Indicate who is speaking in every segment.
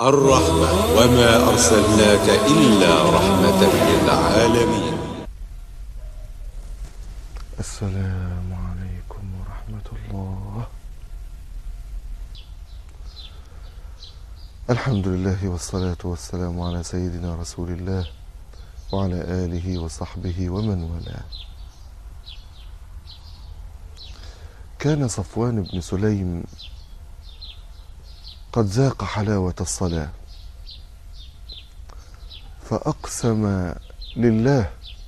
Speaker 1: الرحمة وما أرسلناك إلا رحمة للعالمين
Speaker 2: السلام عليكم ورحمة الله الحمد لله والصلاة والسلام على سيدنا رسول الله وعلى آله وصحبه ومن والاه كان صفوان بن سليم قد ذاق حلاوة الصلاة فأقسم لله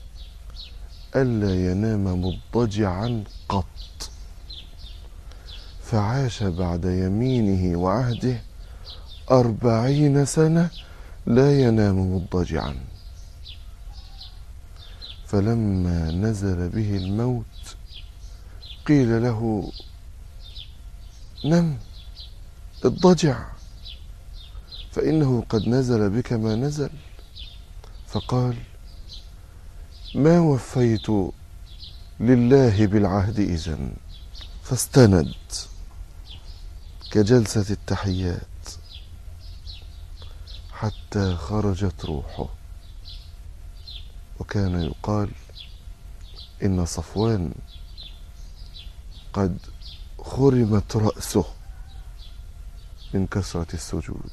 Speaker 2: ألا ينام مضطجعا قط فعاش بعد يمينه وعهده أربعين سنة لا ينام مضطجعا فلما نزل به الموت قيل له نم اضطجع فإنه قد نزل بك ما نزل فقال ما وفيت لله بالعهد إذن فاستند كجلسة التحيات حتى خرجت روحه وكان يقال إن صفوان قد خرمت رأسه من كثرة السجود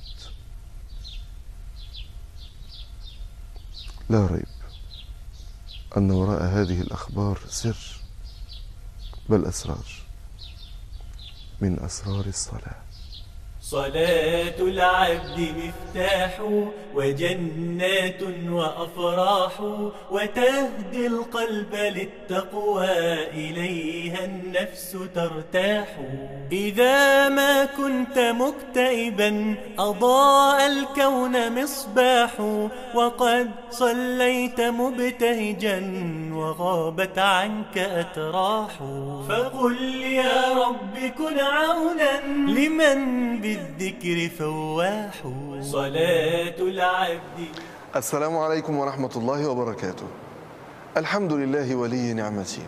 Speaker 2: لا ريب أن وراء هذه الأخبار سر بل أسرار من أسرار الصلاة
Speaker 3: صلاة العبد مفتاح وجنات وأفراح وتهدي القلب للتقوى إليها النفس ترتاح إذا ما كنت مكتئبا أضاء الكون مصباح وقد صليت مبتهجا وغابت عنك أتراح فقل يا رب كن عونا لمن بالذكر فواح صلاة العبد
Speaker 2: السلام عليكم ورحمة الله وبركاته الحمد لله ولي نعمتي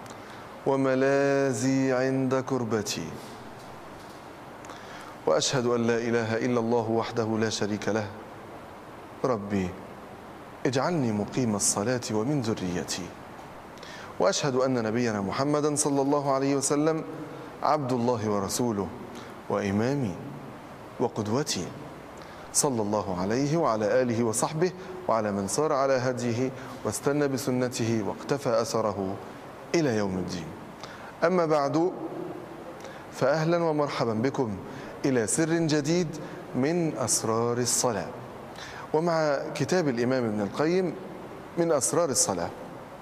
Speaker 2: وملاذي عند كربتي وأشهد أن لا إله إلا الله وحده لا شريك له ربي اجعلني مقيم الصلاة ومن ذريتي وأشهد أن نبينا محمدا صلى الله عليه وسلم عبد الله ورسوله وإمامي وقدوتي صلى الله عليه وعلى آله وصحبه وعلى من صار على هديه واستنى بسنته واقتفى أثره إلى يوم الدين أما بعد فأهلا ومرحبا بكم إلى سر جديد من أسرار الصلاة ومع كتاب الإمام ابن القيم من أسرار الصلاة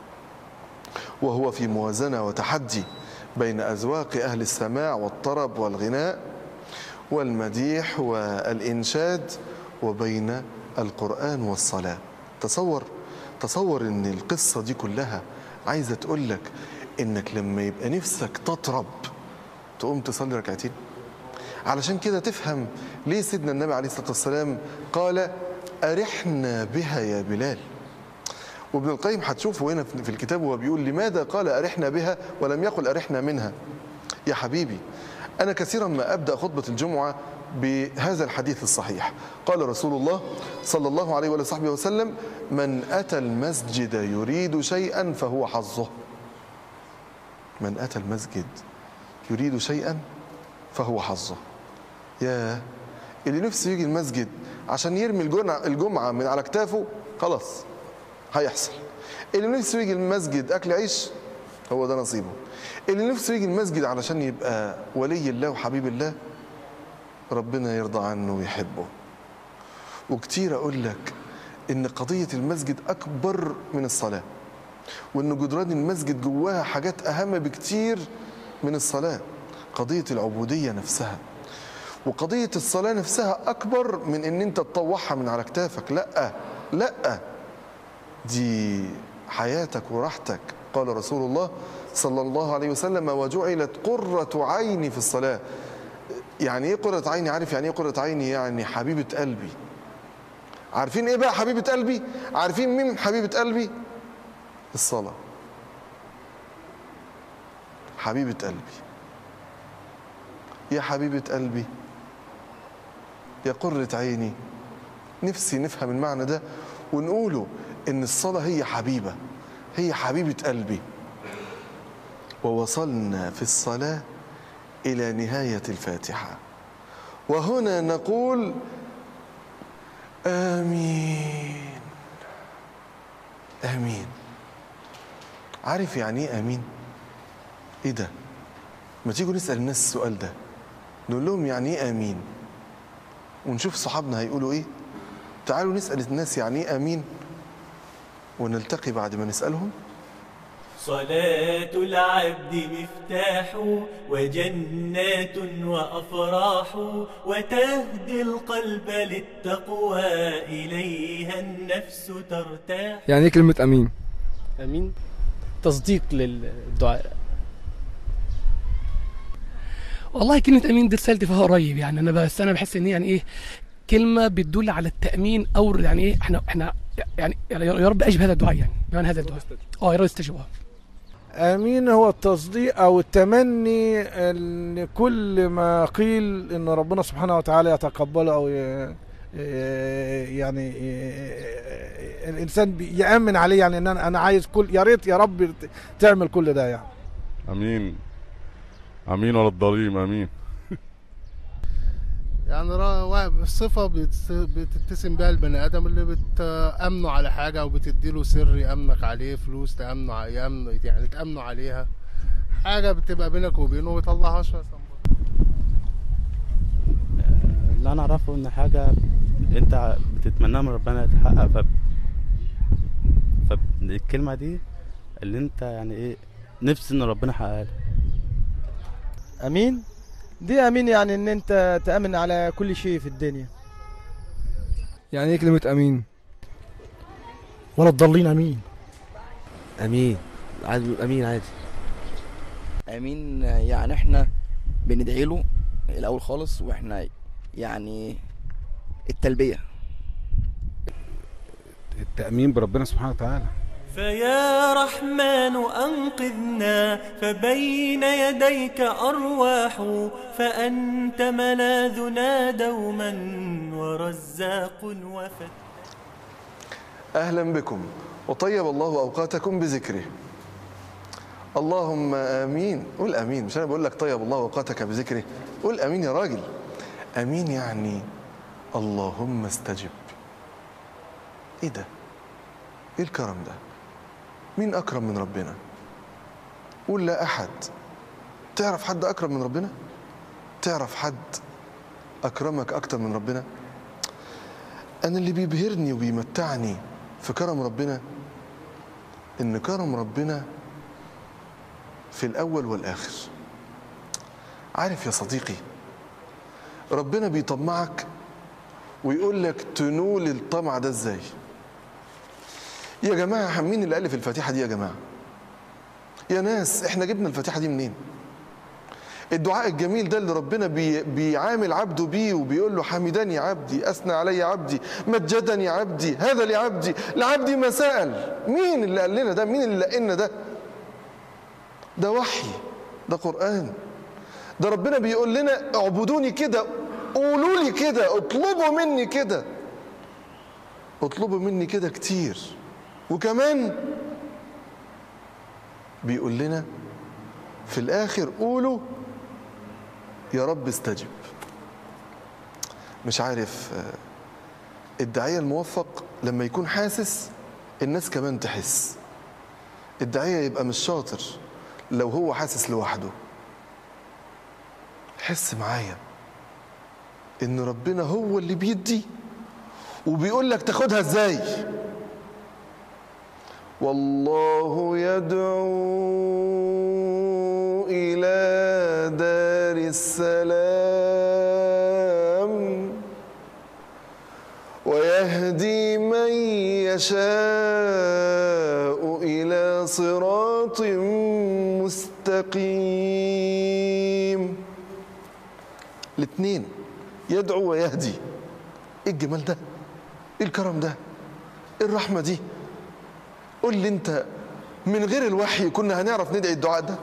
Speaker 2: وهو في موازنة وتحدي بين أذواق أهل السماع والطرب والغناء والمديح والإنشاد وبين القرآن والصلاة تصور تصور ان القصة دي كلها عايزة تقول لك انك لما يبقى نفسك تطرب تقوم تصلي ركعتين علشان كده تفهم ليه سيدنا النبي عليه الصلاة والسلام قال أرحنا بها يا بلال وابن القيم هتشوفه هنا في الكتاب وهو بيقول لماذا قال أرحنا بها ولم يقل أرحنا منها يا حبيبي أنا كثيرا ما أبدأ خطبة الجمعة بهذا الحديث الصحيح قال رسول الله صلى الله عليه وصحبه وسلم من أتى المسجد يريد شيئا فهو حظه من أتى المسجد يريد شيئا فهو حظه يا اللي نفسه يجي المسجد عشان يرمي الجمعة من على كتافه خلاص هيحصل اللي نفسه يجي المسجد أكل عيش هو ده نصيبه اللي نفسه يجي المسجد علشان يبقى ولي الله وحبيب الله ربنا يرضى عنه ويحبه وكتير أقول لك إن قضية المسجد أكبر من الصلاة وإن جدران المسجد جواها حاجات أهم بكتير من الصلاة قضية العبودية نفسها وقضية الصلاة نفسها أكبر من إن أنت تطوعها من على كتافك لأ لأ دي حياتك وراحتك قال رسول الله صلى الله عليه وسلم وجعلت قرة عيني في الصلاة يعني ايه قرة عيني عارف يعني ايه قرة عيني يعني حبيبة قلبي عارفين ايه بقى حبيبة قلبي عارفين مين حبيبة قلبي الصلاة حبيبة قلبي يا حبيبة قلبي يا قرة عيني نفسي نفهم المعنى ده ونقوله إن الصلاة هي حبيبة هي حبيبة قلبي ووصلنا في الصلاة إلى نهاية الفاتحة وهنا نقول آمين آمين عارف يعني إيه آمين؟ إيه ده؟ ما تيجوا نسأل الناس السؤال ده نقول لهم يعني إيه آمين؟ ونشوف صحابنا هيقولوا إيه؟ تعالوا نسأل الناس يعني إيه آمين؟ ونلتقي بعد ما نسألهم
Speaker 3: صلاة العبد مفتاح وجنات وأفراح وتهدي القلب للتقوى إليها النفس ترتاح
Speaker 4: يعني ايه كلمة أمين؟
Speaker 5: امين تصديق للدعاء
Speaker 6: والله كلمة أمين دي رسالتي فيها قريب يعني أنا بس أنا بحس إن هي يعني إيه كلمة بتدل على التأمين أو يعني إيه إحنا إحنا يعني يعني يا رب أجب هذا الدعاء يعني بمعنى هذا الدعاء أه يا رب استجب أه
Speaker 7: امين هو التصديق او التمني ان كل ما قيل ان ربنا سبحانه وتعالى يتقبله او ي- يعني الانسان بي- يامن عليه يعني ان انا انا عايز كل يا ريت يا رب تعمل كل ده يعني
Speaker 8: امين امين ولا الضليم امين
Speaker 9: يعني را- وا- صفة بتس- بتتسم بها البني آدم اللي بتأمنه على حاجة أو بتديله سر يأمنك عليه فلوس تأمنه ع- يأمن يعني تأمنه عليها حاجة بتبقى بينك وبينه ويطلعهاش مثلا
Speaker 10: اللي انا اعرفه ان حاجه انت بتتمناها من ربنا تتحقق ف فالكلمه دي اللي انت يعني ايه نفسي ان ربنا يحققها لك.
Speaker 11: امين دي امين يعني ان انت تامن على كل شيء في الدنيا
Speaker 4: يعني ايه كلمة أمين؟
Speaker 12: ولا الضالين امين
Speaker 13: امين عادي امين عادي
Speaker 14: امين يعني احنا بندعي له الاول خالص واحنا يعني التلبيه
Speaker 15: التأمين بربنا سبحانه وتعالى
Speaker 3: فيا رحمن أنقذنا فبين يديك أرواح فأنت ملاذنا دوما ورزاق وفتاح
Speaker 2: أهلا بكم وطيب الله أوقاتكم بذكره اللهم آمين قول آمين مش أنا بقول لك طيب الله أوقاتك بذكره قول آمين يا راجل آمين يعني اللهم استجب إيه ده إيه الكرم ده مين أكرم من ربنا قول لا أحد تعرف حد أكرم من ربنا تعرف حد أكرمك أكتر من ربنا أنا اللي بيبهرني وبيمتعني في كرم ربنا إن كرم ربنا في الأول والآخر عارف يا صديقي ربنا بيطمعك ويقول لك تنول الطمع ده ازاي يا جماعة مين اللي ألف الفاتحة دي يا جماعة يا ناس احنا جبنا الفاتحة دي منين الدعاء الجميل ده اللي ربنا بي بيعامل عبده بيه وبيقول له حمدني عبدي أثنى علي عبدي مجدني عبدي هذا لعبدي لعبدي ما سأل مين اللي قال لنا ده مين اللي قال لنا ده ده وحي ده قرآن ده ربنا بيقول لنا اعبدوني كده قولوا لي كده اطلبوا مني كده اطلبوا مني كده كتير وكمان بيقول لنا في الآخر قولوا يا رب استجب مش عارف آه، الداعية الموفق لما يكون حاسس الناس كمان تحس الداعية يبقى مش شاطر لو هو حاسس لوحده حس معايا ان ربنا هو اللي بيدي وبيقول لك تاخدها ازاي والله يدعو الى دار السلام ويهدي من يشاء الى صراط مستقيم الاثنين يدعو ويهدي ايه الجمال ده ايه الكرم ده ايه الرحمه دي قول لي انت من غير الوحي كنا هنعرف ندعي الدعاء ده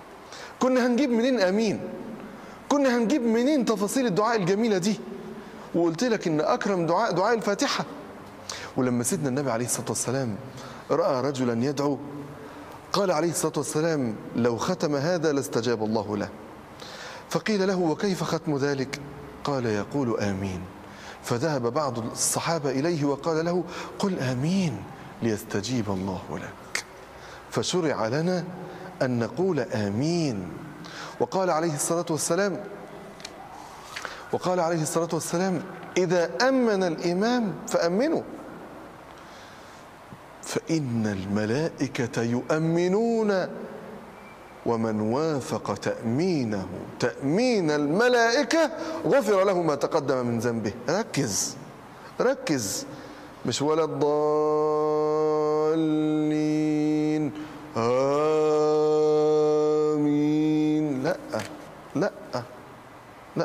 Speaker 2: كنا هنجيب منين امين كنا هنجيب منين تفاصيل الدعاء الجميله دي وقلت لك ان اكرم دعاء دعاء الفاتحه ولما سيدنا النبي عليه الصلاه والسلام راى رجلا يدعو قال عليه الصلاه والسلام لو ختم هذا لاستجاب الله له فقيل له وكيف ختم ذلك قال يقول امين فذهب بعض الصحابه اليه وقال له قل امين ليستجيب الله لك فشرع لنا ان نقول امين وقال عليه الصلاه والسلام وقال عليه الصلاه والسلام اذا امن الامام فامنوا فان الملائكه يؤمنون ومن وافق تامينه تامين الملائكه غفر له ما تقدم من ذنبه ركز ركز مش ولا الضالين آمين لا لا لا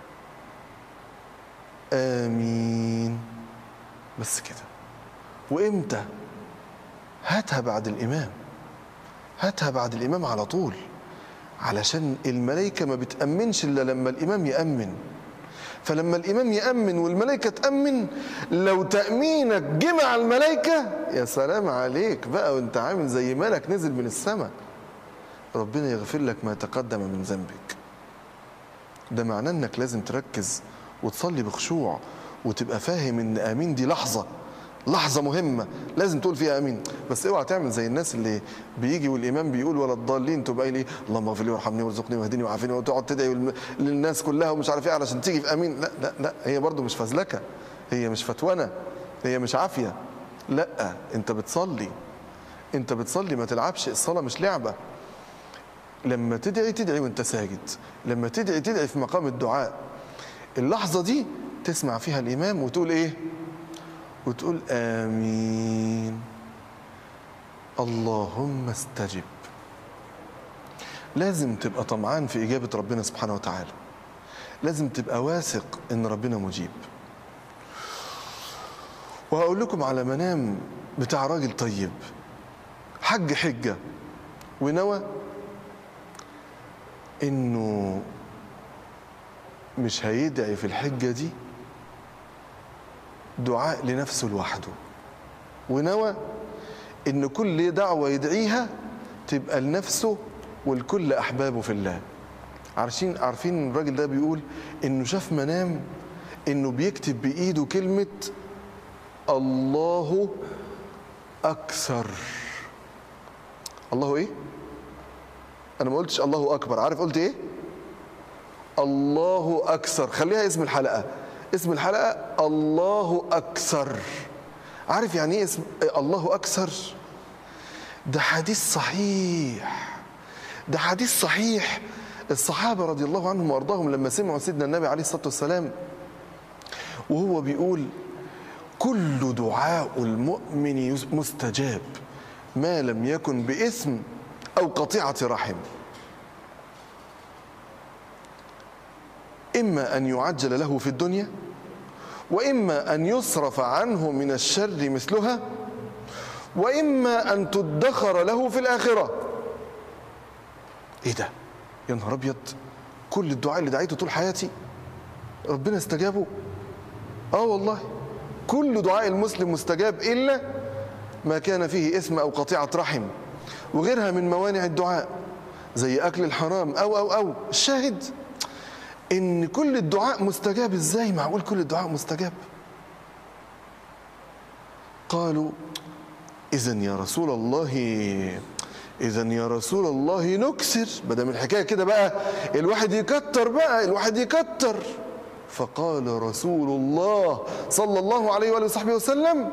Speaker 2: آمين بس كده وإمتى هاتها بعد الإمام هاتها بعد الإمام على طول علشان الملائكة ما بتأمنش إلا لما الإمام يأمن فلما الإمام يأمن والملائكة تأمن لو تأمينك جمع الملائكة يا سلام عليك بقى وانت عامل زي ملك نزل من السماء ربنا يغفر لك ما تقدم من ذنبك ده معناه انك لازم تركز وتصلي بخشوع وتبقى فاهم ان امين دي لحظه لحظة مهمة لازم تقول فيها امين بس اوعى تعمل زي الناس اللي بيجي والامام بيقول ولا الضالين تبقى قايل ايه اللهم اغفر لي وارحمني وارزقني واهدني وعافني وتقعد تدعي والم- للناس كلها ومش عارف ايه علشان تيجي في امين لا لا لا هي برضو مش فزلكة هي مش فتونة هي مش عافية لا انت بتصلي انت بتصلي ما تلعبش الصلاة مش لعبة لما تدعي تدعي وانت ساجد لما تدعي تدعي في مقام الدعاء اللحظة دي تسمع فيها الإمام وتقول إيه وتقول آمين اللهم استجب لازم تبقى طمعان في إجابة ربنا سبحانه وتعالى لازم تبقى واثق إن ربنا مجيب وهقول لكم على منام بتاع راجل طيب حج حجة ونوى إنه مش هيدعي في الحجة دي دعاء لنفسه لوحده ونوى ان كل دعوة يدعيها تبقى لنفسه والكل احبابه في الله عارفين عارفين الراجل ده بيقول انه شاف منام انه بيكتب بايده كلمة الله اكثر الله ايه انا ما قلتش الله اكبر عارف قلت ايه الله اكثر خليها اسم الحلقه اسم الحلقه الله اكثر عارف يعني ايه اسم الله اكثر ده حديث صحيح ده حديث صحيح الصحابه رضي الله عنهم وارضاهم لما سمعوا سيدنا النبي عليه الصلاه والسلام وهو بيقول كل دعاء المؤمن يس- مستجاب ما لم يكن باثم او قطيعه رحم إما أن يعجل له في الدنيا وإما أن يصرف عنه من الشر مثلها وإما أن تدخر له في الآخرة إيه ده؟ يا نهار أبيض كل الدعاء اللي دعيته طول حياتي ربنا استجابه آه والله كل دعاء المسلم مستجاب إلا ما كان فيه اسم أو قطيعة رحم وغيرها من موانع الدعاء زي أكل الحرام أو أو أو الشاهد ان كل الدعاء مستجاب ازاي معقول كل الدعاء مستجاب قالوا اذا يا رسول الله اذا يا رسول الله نكسر بدل من الحكايه كده بقى الواحد يكتر بقى الواحد يكتر فقال رسول الله صلى الله عليه واله وصحبه وسلم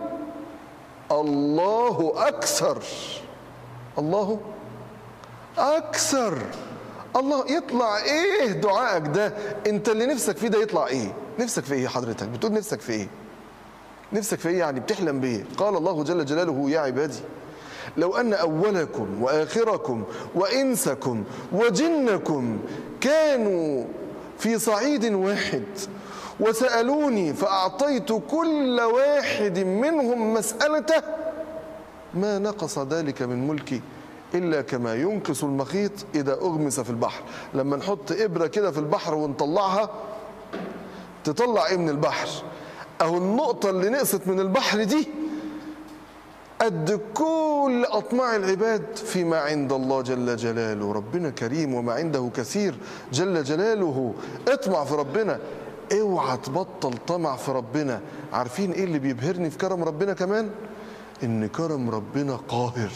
Speaker 2: الله اكثر الله اكثر الله يطلع ايه دعائك ده انت اللي نفسك فيه ده يطلع ايه نفسك في ايه حضرتك بتقول نفسك في ايه نفسك في ايه يعني بتحلم بايه قال الله جل جلاله يا عبادي لو ان اولكم واخركم وانسكم وجنكم كانوا في صعيد واحد وسالوني فاعطيت كل واحد منهم مسالته ما نقص ذلك من ملكي إلا كما ينقص المخيط إذا أغمس في البحر لما نحط إبرة كده في البحر ونطلعها تطلع ايه من البحر اهو النقطة اللي نقصت من البحر دي قد كل أطماع العباد فيما عند الله جل جلاله ربنا كريم وما عنده كثير جل جلاله اطمع في ربنا اوعى تبطل طمع في ربنا عارفين ايه اللي بيبهرني في كرم ربنا كمان ان كرم ربنا قاهر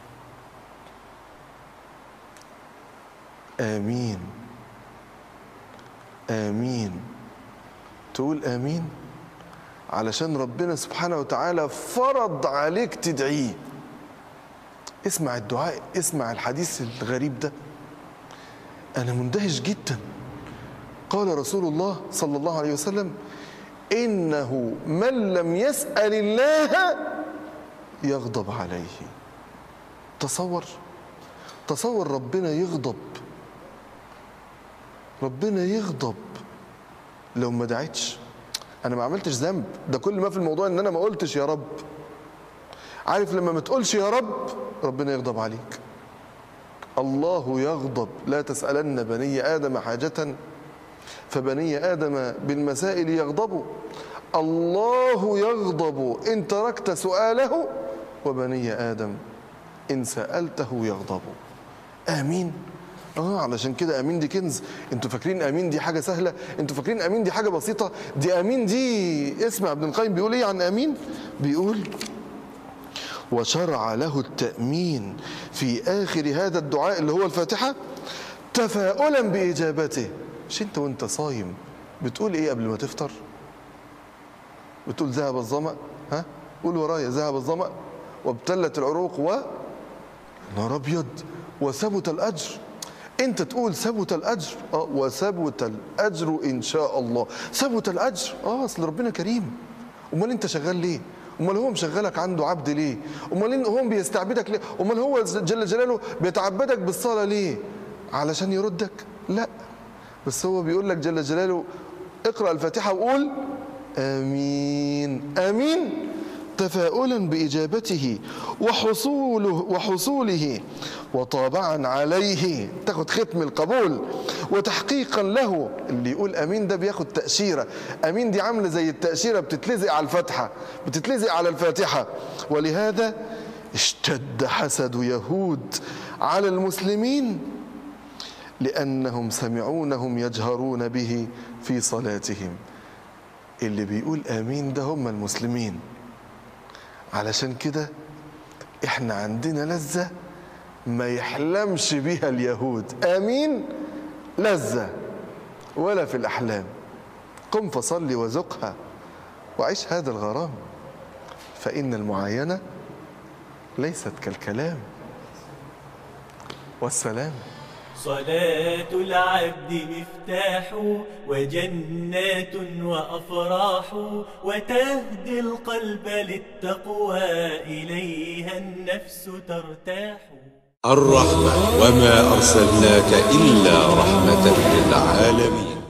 Speaker 2: امين امين تقول امين علشان ربنا سبحانه وتعالى فرض عليك تدعيه اسمع الدعاء اسمع الحديث الغريب ده انا مندهش جدا قال رسول الله صلى الله عليه وسلم انه من لم يسال الله يغضب عليه تصور تصور ربنا يغضب ربنا يغضب لو ما دعيتش انا ما عملتش ذنب ده كل ما في الموضوع ان انا ما قلتش يا رب عارف لما ما تقولش يا رب ربنا يغضب عليك الله يغضب لا تسألن بني آدم حاجة فبني آدم بالمسائل يغضبوا الله يغضب إن تركت سؤاله وبني آدم إن سألته يغضب آمين اه علشان كده امين دي كنز انتوا فاكرين امين دي حاجه سهله انتوا فاكرين امين دي حاجه بسيطه دي امين دي اسمع ابن القيم بيقول ايه عن امين بيقول وشرع له التامين في اخر هذا الدعاء اللي هو الفاتحه تفاؤلا باجابته مش انت وانت صايم بتقول ايه قبل ما تفطر بتقول ذهب الظما ها قول ورايا ذهب الظما وابتلت العروق و نار ابيض وثبت الاجر انت تقول ثبت الاجر اه وثبت الاجر ان شاء الله ثبت الاجر اه اصل ربنا كريم امال انت شغال ليه امال هو مشغلك عنده عبد ليه امال هو بيستعبدك ليه امال هو جل جلاله بيتعبدك بالصلاه ليه علشان يردك لا بس هو بيقول لك جل جلاله اقرا الفاتحه وقول امين امين تفاؤلا باجابته وحصوله وحصوله وطابعا عليه تاخد ختم القبول وتحقيقا له اللي يقول امين ده بياخد تاشيره امين دي عامله زي التاشيره بتتلزق على الفتحه بتتلزق على الفاتحه ولهذا اشتد حسد يهود على المسلمين لانهم سمعونهم يجهرون به في صلاتهم اللي بيقول امين ده هم المسلمين علشان كده احنا عندنا لذة ما يحلمش بيها اليهود امين لذة ولا في الاحلام قم فصلي وذقها وعيش هذا الغرام فان المعاينة ليست كالكلام والسلام
Speaker 3: صلاة العبد مفتاح وجنات وأفراح وتهدي القلب للتقوى إليها النفس ترتاح
Speaker 1: الرحمة وما أرسلناك إلا رحمة للعالمين